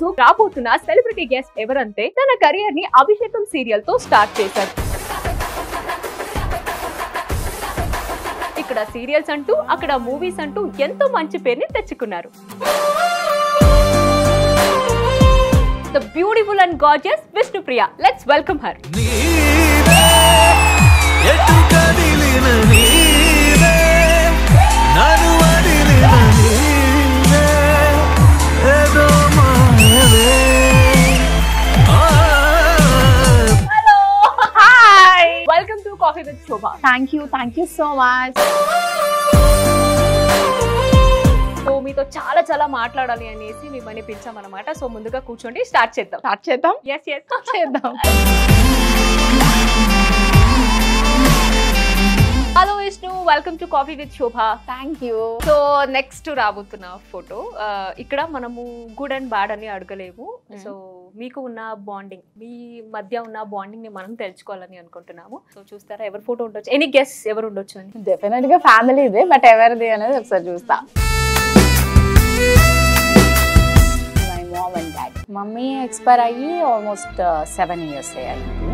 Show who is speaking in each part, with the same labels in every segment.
Speaker 1: రోజు రాబోతున్న celebrity guest ఎవరంటే తన కెరియర్ ని అభిషేకం సీరియల్ తో స్టార్ట్ చేశారు ఇక్కడ సీరియల్స్ అంటూ అక్కడ మూవీస్ అంటూ ఎంతో మంచి పేరుని తెచ్చుకున్నారు the beautiful and gorgeous Vishnupriya let's welcome her
Speaker 2: నీవే ఎటు కదిలిన నీవే నన్ను వదిలిన నీవే ఏదో మాయవే ఆ
Speaker 1: hello hi welcome to coffee with Shobha
Speaker 3: thank you thank you so much
Speaker 1: so మీతో చాలా చాలా మాట్లాడాలి అనేసి మిమ్మల్ని పిలిచామన్నమాట సో ముందుగా కూర్చోండి స్టార్ట్ చేద్దాం
Speaker 3: స్టార్ట్ చేద్దాం
Speaker 1: ఎస్ ఎస్
Speaker 3: చేద్దాం
Speaker 1: hello Vishnu welcome to coffee with Shobha
Speaker 3: thank you
Speaker 1: so next రాబోతున్న ఫోటో ఇక్కడ మనము గుడ్ అండ్ బ్యాడ్ అని అడగలేము సో మీకు ఉన్న బాండింగ్ మీ మధ్య ఉన్న బాండింగ్ ని మనం తెలుసుకోవాలని అనుకుంటున్నాము సో చూస్తారా ఎవరి ఫోటో ఉండొచ్చు ఎనీ గెస్ ఎవరు ఉండొచ్చు అని
Speaker 3: డెఫినెట్ గా ఫ్యామిలీ ఇదే బట్ ఎవరిది అనేది ఒకసారి చూస్తా my mom and dad mummy expire అయ్యి ఆల్మోస్ట్ సెవెన్ ఇయర్స్ అయ్యింది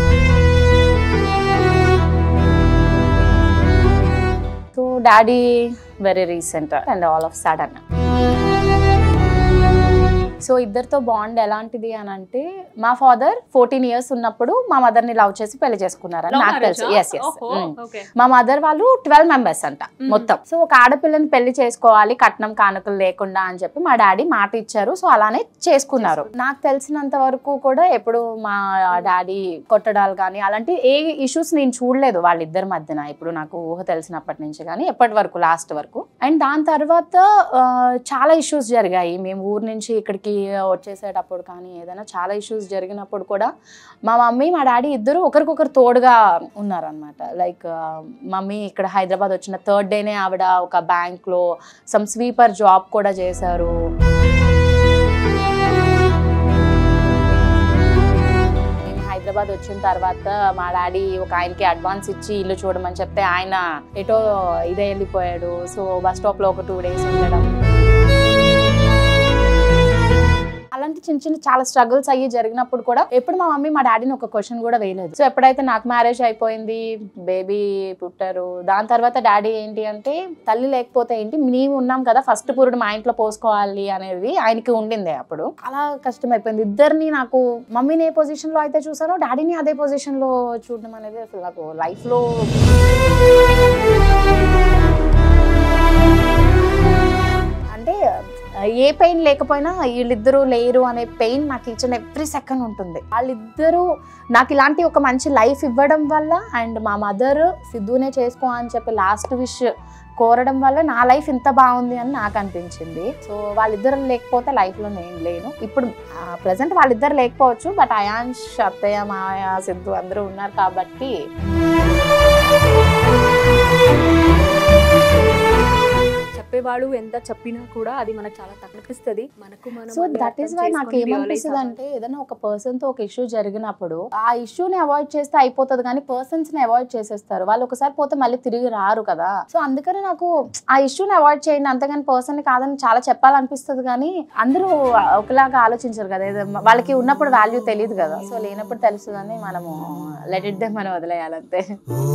Speaker 3: so daddy very recent and all of sudden so ఇద్దరితో బాండ్ ఎలాంటిది అని అంటే మా ఫాదర్ ఫోర్టీన్ ఇయర్స్ ఉన్నప్పుడు మా మదర్ ని లవ్ చేసి పెళ్లి చేసుకున్నారని నాకు తెలుసు ఎస్ ఎస్
Speaker 1: ఓకే
Speaker 3: మా మదర్ వాళ్ళు ట్వెల్వ్ మెంబర్స్ అంట మొత్తం సో ఒక ఆడపిల్లని పెళ్లి చేసుకోవాలి కట్నం కానుకలు లేకుండా అని చెప్పి మా డాడీ మాట ఇచ్చారు సో అలానే చేసుకున్నారు నాకు తెలిసినంత వరకు కూడా ఎప్పుడు మా డాడీ కొట్టడాలు కానీ అలాంటి ఏ ఇష్యూస్ నేను చూడలేదు వాళ్ళిద్దరి మధ్యన ఇప్పుడు నాకు ఊహ తెలిసినప్పటి నుంచి కానీ ఎప్పటి వరకు లాస్ట్ వరకు అండ్ దాని తర్వాత ఆ, చాలా ఇష్యూస్ జరిగాయి మేము ఊరు నుంచి ఇక్కడికి వచ్చేసేటప్పుడు కానీ ఏదైనా చాలా ఇష్యూస్ జరిగినప్పుడు కూడా మా మమ్మీ మా డాడీ ఇద్దరు ఒకరికొకరు తోడుగా ఉన్నారనమాట లైక్ మమ్మీ ఇక్కడ హైదరాబాద్ వచ్చిన థర్డ్ డేనే ఆవిడ ఒక బ్యాంక్లో సమ్ స్వీపర్ జాబ్ కూడా చేశారు నేను హైదరాబాద్ వచ్చిన తర్వాత మా డాడీ ఒక ఆయనకి అడ్వాన్స్ ఇచ్చి ఇల్లు చూడమని చెప్తే ఆయన ఎటో ఇదే వెళ్ళిపోయాడు సో బస్ స్టాప్ లో ఒక టూ డేస్ ఉండడం అలాంటి చిన్న చిన్న చాలా స్ట్రగుల్స్ అయ్యి జరిగినప్పుడు కూడా ఎప్పుడు మా మమ్మీ మా డాడీని ఒక క్వశ్చన్ కూడా వేయలేదు సో ఎప్పుడైతే నాకు మ్యారేజ్ అయిపోయింది బేబీ పుట్టారు దాని తర్వాత డాడీ ఏంటి అంటే తల్లి లేకపోతే ఏంటి మేము ఉన్నాం కదా ఫస్ట్ పురుడు మా ఇంట్లో పోసుకోవాలి అనేది ఆయనకి ఉండిందే అప్పుడు అలా కష్టం అయిపోయింది ఇద్దరిని నాకు మమ్మీని ఏ పొజిషన్ లో అయితే చూసానో డాడీని అదే పొజిషన్ లో చూడడం అనేది అసలు నాకు లైఫ్ లో అంటే ఏ పెయిన్ లేకపోయినా వీళ్ళిద్దరూ లేరు అనే పెయిన్ నాకు ఇచ్చిన ఎవ్రీ సెకండ్ ఉంటుంది వాళ్ళిద్దరూ నాకు ఇలాంటి ఒక మంచి లైఫ్ ఇవ్వడం వల్ల అండ్ మా మదర్ సిద్ధునే చేసుకో అని చెప్పి లాస్ట్ విష్ కోరడం వల్ల నా లైఫ్ ఇంత బాగుంది అని నాకు అనిపించింది సో వాళ్ళిద్దరు లేకపోతే లైఫ్లో నేను లేను ఇప్పుడు ప్రజెంట్ వాళ్ళిద్దరు లేకపోవచ్చు బట్ అయాన్ష్ అత్తయ్య మాయ సిద్ధు అందరూ ఉన్నారు కాబట్టి
Speaker 1: చెప్పేవాడు ఎంత చెప్పినా కూడా అది మనకు చాలా తగ్గిస్తుంది మనకు మనం
Speaker 3: సో
Speaker 1: అది
Speaker 3: దట్
Speaker 1: అర్థం
Speaker 3: ఈస్ వై నాకు
Speaker 1: చేసుకొని realize
Speaker 3: ఏమనిపిస్తుంది
Speaker 1: అవ్వాలి.
Speaker 3: అంటే ఏదైనా ఒక పర్సన్ తో ఒక ఇష్యూ జరిగినప్పుడు ఆ ఇష్యూని అవాయిడ్ చేస్తే అయిపోతుంది కానీ పర్సన్స్ ని అవాయిడ్ చేసేస్తారు వాళ్ళు ఒకసారి పోతే మళ్ళీ తిరిగి రారు కదా సో అందుకని నాకు ఆ ఇష్యూని అవాయిడ్ చేయండి అంతేగాని పర్సన్ ని కాదని చాలా చెప్పాలనిపిస్తుంది కానీ అందరూ ఒకలాగా ఆలోచించరు కదా ఏదో వాళ్ళకి ఉన్నప్పుడు వాల్యూ తెలియదు కదా సో లేనప్పుడు తెలుస్తుందని మనము లెట్ ఇట్ దే మనం వదిలేయాలంతే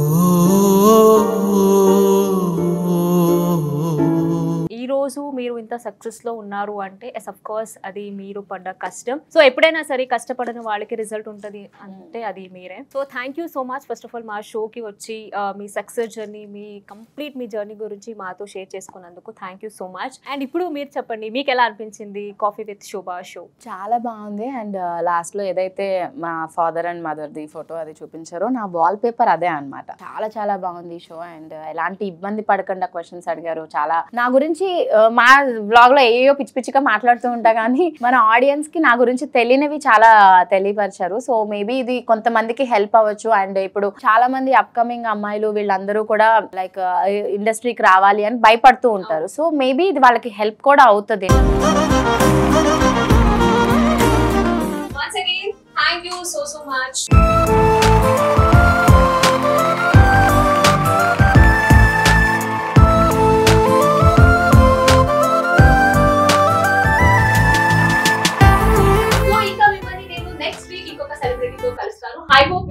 Speaker 1: ఈ రోజు మీరు ఇంత సక్సెస్ లో ఉన్నారు అంటే ఎస్ అఫ్ కోర్స్ అది మీరు పడ్డ కష్టం సో ఎప్పుడైనా సరే కష్టపడిన వాళ్ళకి రిజల్ట్ ఉంటది అంటే అది మీరే so thank you so much first of all మా షోకి వచ్చి ఆ, మీ సక్సెస్ జర్నీ మీ కంప్లీట్ మీ జర్నీ గురించి మాతో షేర్ చేసుకున్నందుకు thank you so much and ఇప్పుడు మీరు చెప్పండి మీకు ఎలా అనిపించింది కాఫీ విత్ శోభా షో
Speaker 3: చాలా బాగుంది అండ్ లాస్ట్ లో ఏదైతే మా father and mother the photo అది చూపించారో నా వాల్ పేపర్ అదే అన్నమాట చాలా చాలా బాగుంది షో అండ్ ఎలాంటి ఇబ్బంది పడకుండా క్వశ్చన్స్ అడిగారు చాలా నా గురించి ఆ, మా బ్లాగ్ లో ఏయో పిచ్చి పిచ్చిగా మాట్లాడుతూ ఉంటా కానీ మన ఆడియన్స్ కి నా గురించి తెలియనివి చాలా తెలియపరిచారు సో మేబీ ఇది కొంతమందికి హెల్ప్ అవ్వచ్చు అండ్ ఇప్పుడు చాలా మంది అప్కమింగ్ అమ్మాయిలు వీళ్ళందరూ కూడా లైక్ ఇండస్ట్రీకి రావాలి అని భయపడుతూ ఉంటారు సో మేబీ ఇది వాళ్ళకి హెల్ప్ కూడా అవుతుంది
Speaker 1: Once again, thank you so so much.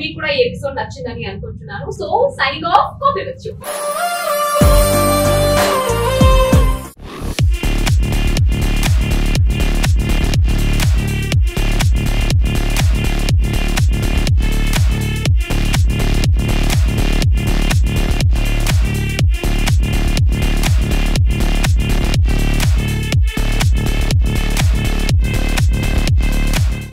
Speaker 1: మీకు కూడా ఈ ఎపిసోడ్ నచ్చిందని అనుకుంటున్నాను so signing off coffee with